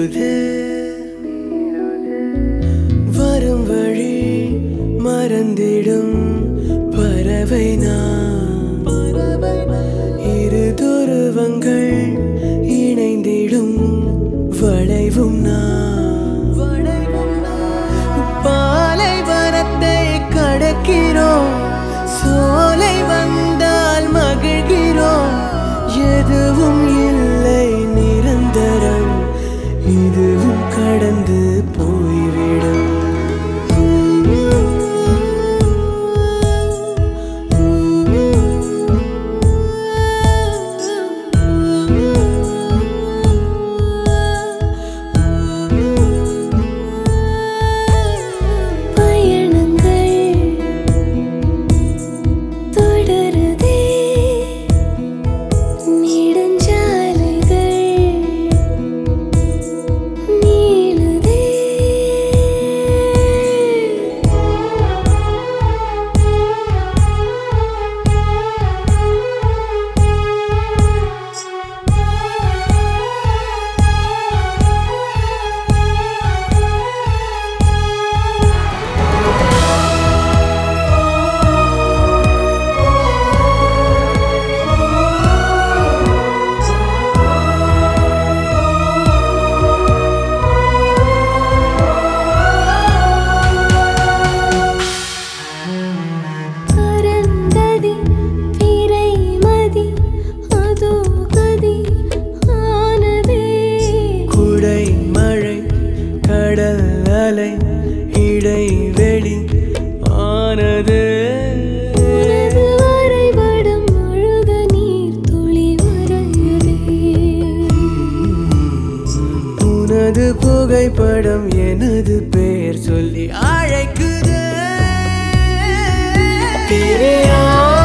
மீறுதே வரும் வழி மறந்திடும் பறவை நான் இரு துருவங்கள் இணைந்திடும் வளைவும் நான் பாலைவனத்தை கடக்கிறோம் சோலை வந்தால் மகிழ்கிறோம் எதுவும் இல்லை நிரந்தரம் இதுவும் கடந்து போய்விடும் பயணங்கள் தொடருதே நெடுஞ்சாலைகள் நீளுதே அருந்ததி பிறைமதி அதோ கதி ஆனதே குடை மழை கடல் அலை இடைவெளி ஆனது உனது வரைபடம் முழுத நீர் துளி வரையுதே உனது புகைப்படம் எனது பெயர் சொல்லி அழைக்குது பிரியா